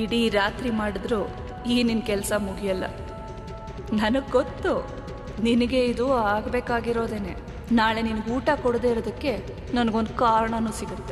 ಇಡೀ ರಾತ್ರಿ ಮಾಡಿದ್ರು ಈ ನಿನ್ನ ಕೆಲಸ ಮುಗಿಯಲ್ಲ ನನಗೆ ಗೊತ್ತು ನಿನಗೆ ಇದು ಆಗಬೇಕಾಗಿರೋದೇನೆ ನಾಳೆ ನಿನಗೆ ಊಟ ಕೊಡದೇ ಇರೋದಕ್ಕೆ ನನಗೊಂದು ಕಾರಣನೂ ಸಿಗುತ್ತೆ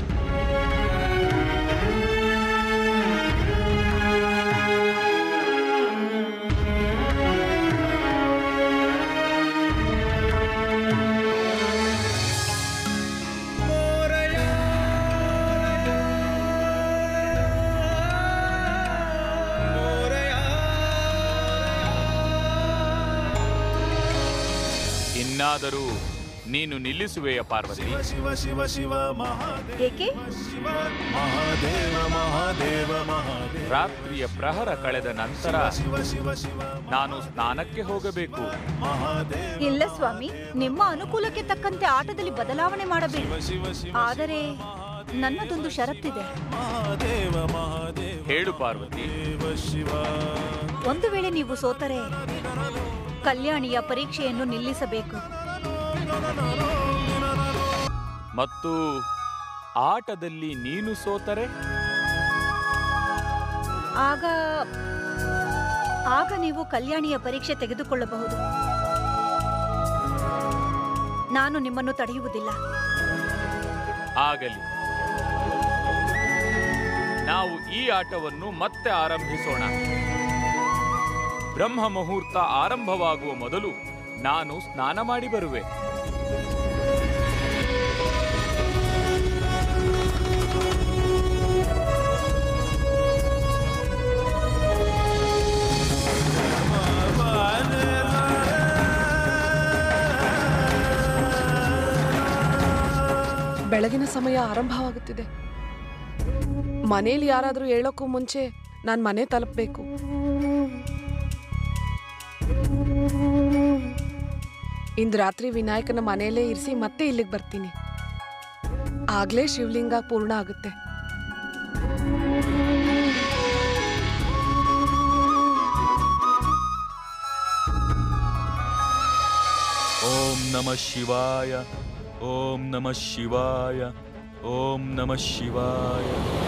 ಇನ್ನಾದರೂ ನೀನು ನಿಲ್ಲಿಸುವೆಯ ಪಾರ್ವತಿ ಶಿವ ಶಿವ ಶಿವ ಮಹಾದೇವ ಏಕೆ ಶಿವ ಮಹಾದೇವ ಮಹಾದೇವ ಮಹಾದೇವ ರಾತ್ರಿಯ ಪ್ರಹರ ಕಳೆದ ನಂತರ ಶಿವ ಶಿವ ಶಿವ ನಾನು ಸ್ನಾನಕ್ಕೆ ಹೋಗಬೇಕು ಮಹಾದೇವ ಇಲ್ಲ ಸ್ವಾಮಿ ನಿಮ್ಮ ಅನುಕೂಲಕ್ಕೆ ತಕ್ಕಂತೆ ಆಟದಲ್ಲಿ ಬದಲಾವಣೆ ಮಾಡಬೇಡಿ ಶಿವ ಶಿವ ಆದರೆ ನನ್ನದೊಂದು ಷರತ್ತಿದೆ ಮಹಾದೇವ ಮಹಾದೇವ ಹೇಳು ಪಾರ್ವತಿ ಶಿವ ಒಂದು ವೇಳೆ ನೀವು ಸೋತರೆ ಕಲ್ಯಾಣಿಯ ಪರೀಕ್ಷೆಯನ್ನು ನಿಲ್ಲಿಸಬೇಕು ಮತ್ತು ಆಟದಲ್ಲಿ ನೀನು ಸೋತರೆ ಆಗ ಆಗ ನೀವು ಕಲ್ಯಾಣಿಯ ಪರೀಕ್ಷೆ ತೆಗೆದುಕೊಳ್ಳಬಹುದು ನಾನು ನಿಮ್ಮನ್ನು ತಡೆಯುವುದಿಲ್ಲ ಆಗಲಿ ನಾವು ಈ ಆಟವನ್ನು ಮತ್ತೆ ಆರಂಭಿಸೋಣ ಬ್ರಹ್ಮ ಮುಹೂರ್ತ ಆರಂಭವಾಗುವ ಮೊದಲು ನಾನು ಸ್ನಾನ ಮಾಡಿ ಬರುವೆ ಬೆಳಗಿನ ಸಮಯ ಆರಂಭವಾಗುತ್ತಿದೆ ಮನೇಲಿ ಯಾರಾದರೂ ಹೇಳೋಕ್ಕೂ ಮುಂಚೆ ನಾನು ಮನೆ ತಲುಪಬೇಕು ಇಂದು ರಾತ್ರಿ ವಿನಾಯಕನ ಮನೆಯಲ್ಲೇ ಇರಿಸಿ ಮತ್ತೆ ಇಲ್ಲಿಗೆ ಬರ್ತೀನಿ ಆಗ್ಲೇ ಶಿವಲಿಂಗ ಪೂರ್ಣ ಆಗುತ್ತೆ ಓಂ ನಮ ಶಿವಾಯ ಓಂ ನಮ ಶಿವಾಯ ಓಂ ನಮ ಶಿವಾಯ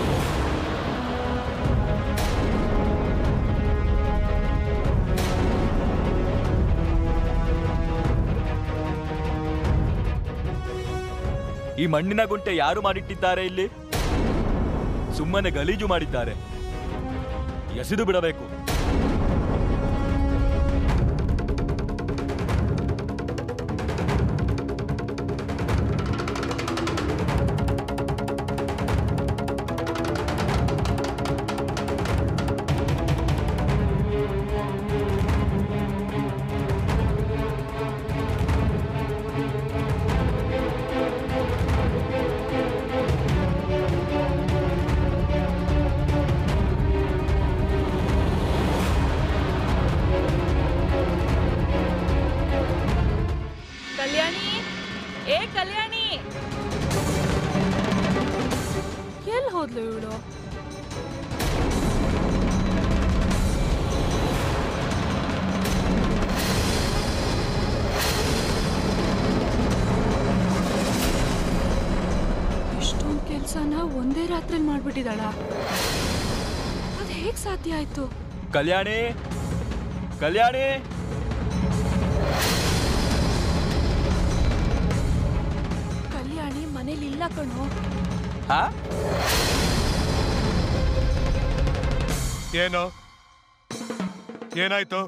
ಈ ಮಣ್ಣಿನ ಗುಂಟೆ ಯಾರು ಮಾಡಿಟ್ಟಿದ್ದಾರೆ ಇಲ್ಲಿ ಸುಮ್ಮನೆ ಗಲೀಜು ಮಾಡಿದ್ದಾರೆ ಎಸೆದು ಬಿಡಬೇಕು ಕಲ್ಯಾಣಿ ಏ ಕಲ್ಯಾಣಿ ಎಲ್ಲಿ ಹೋದ್ಲು ಇವಳು ಇಷ್ಟೊಂದು ಕೆಲಸನ ಒಂದೇ ರಾತ್ರಿ ಮಾಡ್ಬಿಟ್ಟಿದಾಳ ಅದು ಹೇಗೆ ಸಾಧ್ಯ ಆಯ್ತು ಕಲ್ಯಾಣಿ ಕಲ್ಯಾಣಿ ಕಲ್ಯಾಣಿ ಮನೇಲಿ ಇಲ್ಲ ಕಣೋ ಹಾ ಏನು ಏನಾಯ್ತು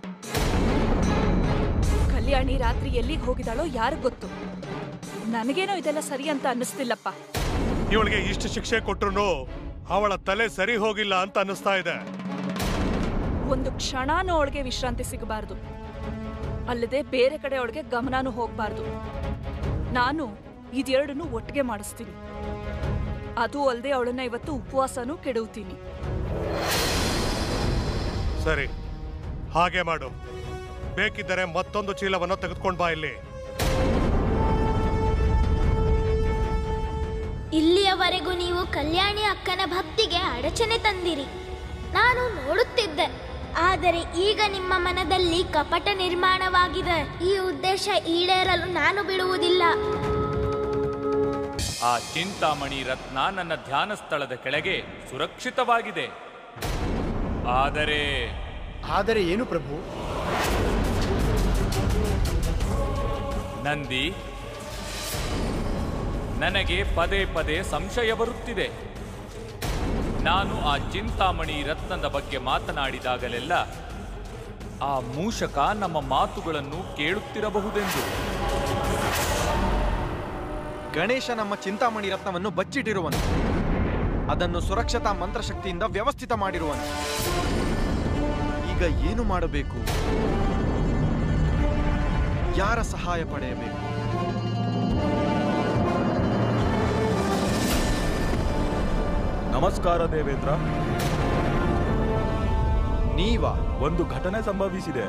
ಕಲ್ಯಾಣಿ ರಾತ್ರಿ ಎಲ್ಲಿಗೆ ಹೋಗಿದಾಳೋ ಯಾರಿಗ್ ಗೊತ್ತು ನನಗೇನೋ ಇದೆಲ್ಲ ಸರಿ ಅಂತ ಅನ್ನಿಸ್ತಿಲ್ಲಪ್ಪ ಇವಳಿಗೆ ಇಷ್ಟು ಶಿಕ್ಷೆ ಕೊಟ್ರು ಅವಳ ತಲೆ ಸರಿ ಹೋಗಿಲ್ಲ ಅಂತ ಅನ್ನಿಸ್ತಾ ಇದೆ ಒಂದು ಕ್ಷಣನೂ ಅವಳಿಗೆ ವಿಶ್ರಾಂತಿ ಸಿಗಬಾರ್ದು ಅಲ್ಲದೆ ಬೇರೆ ಕಡೆ ಅವಳಿಗೆ ಗಮನನೂ ಹೋಗಬಾರ್ದು ನಾನು ಇದೆರಡನ್ನೂ ಒಟ್ಟಿಗೆ ಮಾಡಿಸ್ತೀನಿ ಅದು ಅಲ್ಲದೆ ಅವಳನ್ನ ಇವತ್ತು ಉಪವಾಸನೂ ಕೆಡವುತ್ತೀನಿ ಸರಿ ಹಾಗೆ ಮಾಡು ಬೇಕಿದ್ದರೆ ಮತ್ತೊಂದು ಚೀಲವನ್ನು ತೆಗೆದುಕೊಂಡು ಬಾ ಇಲ್ಲಿ ಇಲ್ಲಿಯವರೆಗೂ ನೀವು ಕಲ್ಯಾಣಿ ಅಕ್ಕನ ಭಕ್ತಿಗೆ ಅಡಚಣೆ ತಂದಿರಿ ನಾನು ನೋಡುತ್ತಿದ್ದೆ ಆದರೆ ಈಗ ನಿಮ್ಮ ಮನದಲ್ಲಿ ಕಪಟ ನಿರ್ಮಾಣವಾಗಿದೆ ಈ ಉದ್ದೇಶ ಈಡೇರಲು ನಾನು ಬಿಡುವುದಿಲ್ಲ ಆ ಚಿಂತಾಮಣಿ ರತ್ನ ನನ್ನ ಧ್ಯಾನ ಸ್ಥಳದ ಕೆಳಗೆ ಸುರಕ್ಷಿತವಾಗಿದೆ ಆದರೆ ಆದರೆ ಏನು ಪ್ರಭು ನಂದಿ ನನಗೆ ಪದೇ ಪದೇ ಸಂಶಯ ಬರುತ್ತಿದೆ ನಾನು ಆ ಚಿಂತಾಮಣಿ ರತ್ನದ ಬಗ್ಗೆ ಮಾತನಾಡಿದಾಗಲೆಲ್ಲ ಆ ಮೂಷಕ ನಮ್ಮ ಮಾತುಗಳನ್ನು ಕೇಳುತ್ತಿರಬಹುದೆಂದು ಗಣೇಶ ನಮ್ಮ ಚಿಂತಾಮಣಿ ರತ್ನವನ್ನು ಬಚ್ಚಿಟ್ಟಿರುವನು ಅದನ್ನು ಸುರಕ್ಷತಾ ಮಂತ್ರಶಕ್ತಿಯಿಂದ ವ್ಯವಸ್ಥಿತ ಮಾಡಿರುವನು ಈಗ ಏನು ಮಾಡಬೇಕು ಯಾರ ಸಹಾಯ ಪಡೆಯಬೇಕು ನಮಸ್ಕಾರ ದೇವೇಂದ್ರ ನೀವಾ ಒಂದು ಘಟನೆ ಸಂಭವಿಸಿದೆ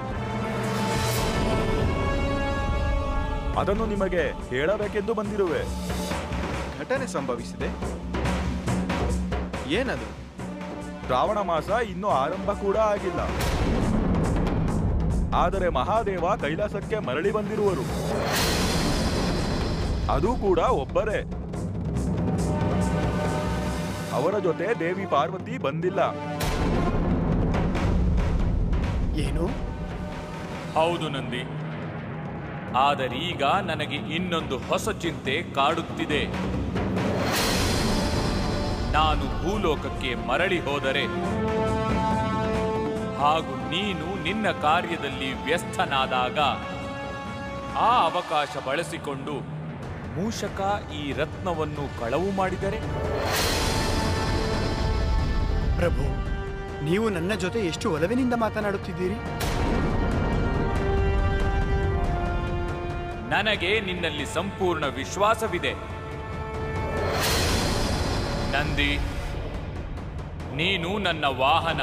ಅದನ್ನು ನಿಮಗೆ ಹೇಳಬೇಕೆಂದು ಬಂದಿರುವೆ ಘಟನೆ ಸಂಭವಿಸಿದೆ ಏನದು ಶ್ರಾವಣ ಮಾಸ ಇನ್ನೂ ಆರಂಭ ಕೂಡ ಆಗಿಲ್ಲ ಆದರೆ ಮಹಾದೇವ ಕೈಲಾಸಕ್ಕೆ ಮರಳಿ ಬಂದಿರುವರು ಅದು ಕೂಡ ಒಬ್ಬರೇ ಅವರ ಜೊತೆ ದೇವಿ ಪಾರ್ವತಿ ಬಂದಿಲ್ಲ ಏನು ಹೌದು ನಂದಿ ಆದರೀಗ ನನಗೆ ಇನ್ನೊಂದು ಹೊಸ ಚಿಂತೆ ಕಾಡುತ್ತಿದೆ ನಾನು ಭೂಲೋಕಕ್ಕೆ ಮರಳಿ ಹೋದರೆ ಹಾಗೂ ನೀನು ನಿನ್ನ ಕಾರ್ಯದಲ್ಲಿ ವ್ಯಸ್ತನಾದಾಗ ಆ ಅವಕಾಶ ಬಳಸಿಕೊಂಡು ಮೂಷಕ ಈ ರತ್ನವನ್ನು ಕಳವು ಮಾಡಿದರೆ ಪ್ರಭು ನೀವು ನನ್ನ ಜೊತೆ ಎಷ್ಟು ಒಲವಿನಿಂದ ಮಾತನಾಡುತ್ತಿದ್ದೀರಿ ನನಗೆ ನಿನ್ನಲ್ಲಿ ಸಂಪೂರ್ಣ ವಿಶ್ವಾಸವಿದೆ ನಂದಿ ನೀನು ನನ್ನ ವಾಹನ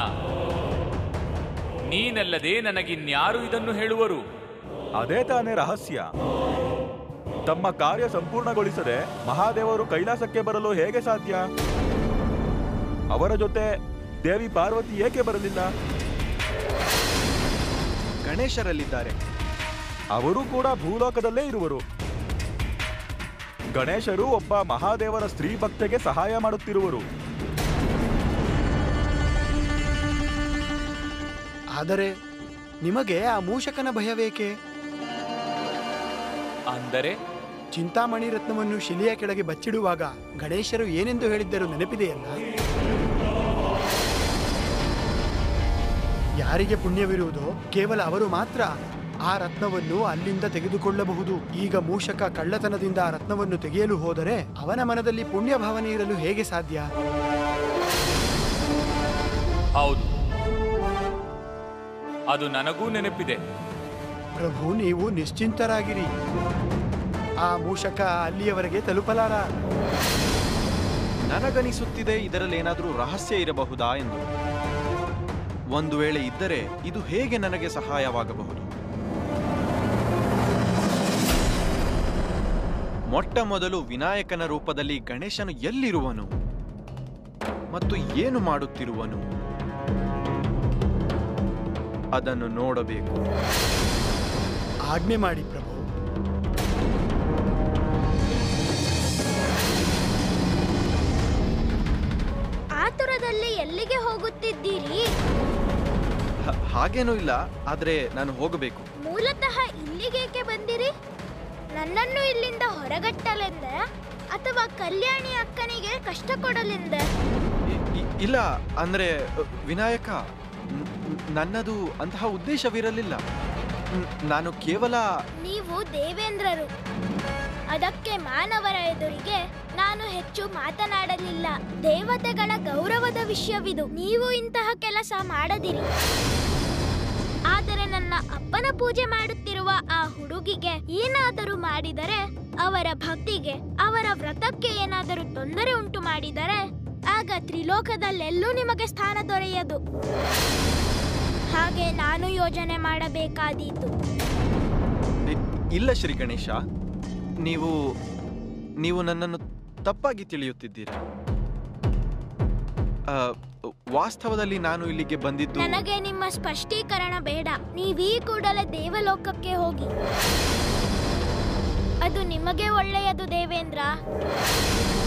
ನೀನಲ್ಲದೆ ನನಗಿನ್ಯಾರು ಇದನ್ನು ಹೇಳುವರು ಅದೇ ತಾನೇ ರಹಸ್ಯ ತಮ್ಮ ಕಾರ್ಯ ಸಂಪೂರ್ಣಗೊಳಿಸದೆ ಮಹಾದೇವರು ಕೈಲಾಸಕ್ಕೆ ಬರಲು ಹೇಗೆ ಸಾಧ್ಯ ಅವರ ಜೊತೆ ದೇವಿ ಪಾರ್ವತಿ ಏಕೆ ಬರಲಿಲ್ಲ ಗಣೇಶರಲ್ಲಿದ್ದಾರೆ ಅವರು ಕೂಡ ಭೂಲೋಕದಲ್ಲೇ ಇರುವರು ಗಣೇಶರು ಒಬ್ಬ ಮಹಾದೇವರ ಸ್ತ್ರೀ ಭಕ್ತೆಗೆ ಸಹಾಯ ಮಾಡುತ್ತಿರುವರು ಆದರೆ ನಿಮಗೆ ಆ ಮೂಷಕನ ಭಯವೇಕೆ ಅಂದರೆ ಚಿಂತಾಮಣಿ ರತ್ನವನ್ನು ಶಿಲೆಯ ಕೆಳಗೆ ಬಚ್ಚಿಡುವಾಗ ಗಣೇಶರು ಏನೆಂದು ಹೇಳಿದ್ದರು ನೆನಪಿದೆಯಲ್ಲ ಯಾರಿಗೆ ಪುಣ್ಯವಿರುವುದೋ ಕೇವಲ ಅವರು ಮಾತ್ರ ಆ ರತ್ನವನ್ನು ಅಲ್ಲಿಂದ ತೆಗೆದುಕೊಳ್ಳಬಹುದು ಈಗ ಮೂಷಕ ಕಳ್ಳತನದಿಂದ ಆ ರತ್ನವನ್ನು ತೆಗೆಯಲು ಹೋದರೆ ಅವನ ಮನದಲ್ಲಿ ಪುಣ್ಯ ಭಾವನೆ ಇರಲು ಹೇಗೆ ಸಾಧ್ಯ ಹೌದು ಅದು ನನಗೂ ನೆನಪಿದೆ ಪ್ರಭು ನೀವು ನಿಶ್ಚಿಂತರಾಗಿರಿ ಆ ಮೂಷಕ ಅಲ್ಲಿಯವರೆಗೆ ತಲುಪಲಾರ ನನಗನಿಸುತ್ತಿದೆ ಇದರಲ್ಲಿ ಏನಾದರೂ ರಹಸ್ಯ ಇರಬಹುದಾ ಎಂದು ಒಂದು ವೇಳೆ ಇದ್ದರೆ ಇದು ಹೇಗೆ ನನಗೆ ಸಹಾಯವಾಗಬಹುದು ಮೊಟ್ಟ ಮೊದಲು ವಿನಾಯಕನ ರೂಪದಲ್ಲಿ ಗಣೇಶನು ಎಲ್ಲಿರುವನು ಮತ್ತು ಏನು ಮಾಡುತ್ತಿರುವನು ಅದನ್ನು ನೋಡಬೇಕು ಆಜ್ಞೆ ಮಾಡಿ ಪ್ರಭು ಆತುರದಲ್ಲಿ ಎಲ್ಲಿಗೆ ಹೋಗುತ್ತಿದ್ದೀರಿ ಹ- ಹಾಗೇನೂ ಇಲ್ಲ ಆದ್ರೆ ನಾನು ಹೋಗಬೇಕು ಮೂಲತಃ ಇಲ್ಲಿಗೇಕೆ ಬಂದಿರಿ ನನ್ನನ್ನು ಇಲ್ಲಿಂದ ಹೊರಗಟ್ಟಲೆಂದೆ ಅಥವಾ ಕಲ್ಯಾಣಿ ಅಕ್ಕನಿಗೆ ಕಷ್ಟ ಕೊಡಲೆಂದೆ ಇ- ಇ- ಇಲ್ಲ ಅಂದ್ರೆ ಅ, ವಿನಾಯಕ ನ್- ನ್- ನನ್ನದು ಅಂತಹ ಉದ್ದೇಶವಿರಲಿಲ್ಲ ನ್- ನಾನು ಕೇವಲ ನೀವು ದೇವೇಂದ್ರರು ಅದಕ್ಕೆ ಮಾನವರ ಎದುರಿಗೆ ನಾನು ಹೆಚ್ಚು ಮಾತನಾಡಲಿಲ್ಲ ದೇವತೆಗಳ ಗೌರವದ ವಿಷಯವಿದು ನೀವು ಇಂತಹ ಕೆಲಸ ಮಾಡದಿರಿ ಆದರೆ ನನ್ನ ಅಪ್ಪನ ಪೂಜೆ ಮಾಡುತ್ತಿರುವ ಆ ಹುಡುಗಿಗೆ ಏನಾದರೂ ಮಾಡಿದರೆ ಅವರ ಭಕ್ತಿಗೆ ಅವರ ವ್ರತಕ್ಕೆ ಏನಾದರೂ ತೊಂದರೆ ಉಂಟು ಮಾಡಿದರೆ ಆಗ ತ್ರಿಲೋಕದಲ್ಲೆಲ್ಲೂ ನಿಮಗೆ ಸ್ಥಾನ ದೊರೆಯದು ಹಾಗೆ ನಾನು ಯೋಜನೆ ಮಾಡಬೇಕಾದೀತು ಇ- ಇಲ್ಲ ಶ್ರೀ ಗಣೇಶ ನೀವು ನೀವು ನನ್ನನ್ನು ತಪ್ಪಾಗಿ ತಿಳಿಯುತ್ತಿದ್ದೀರಿ ಆ, ವಾಸ್ತವದಲ್ಲಿ ನಾನು ಇಲ್ಲಿಗೆ ಬಂದಿದ್ದು ನನಗೆ ನಿಮ್ಮ ಸ್ಪಷ್ಟೀಕರಣ ಬೇಡ ನೀವೀ ಕೂಡಲೇ ದೇವಲೋಕಕ್ಕೆ ಹೋಗಿ ಅದು ನಿಮಗೆ ಒಳ್ಳೆಯದು ದೇವೇಂದ್ರ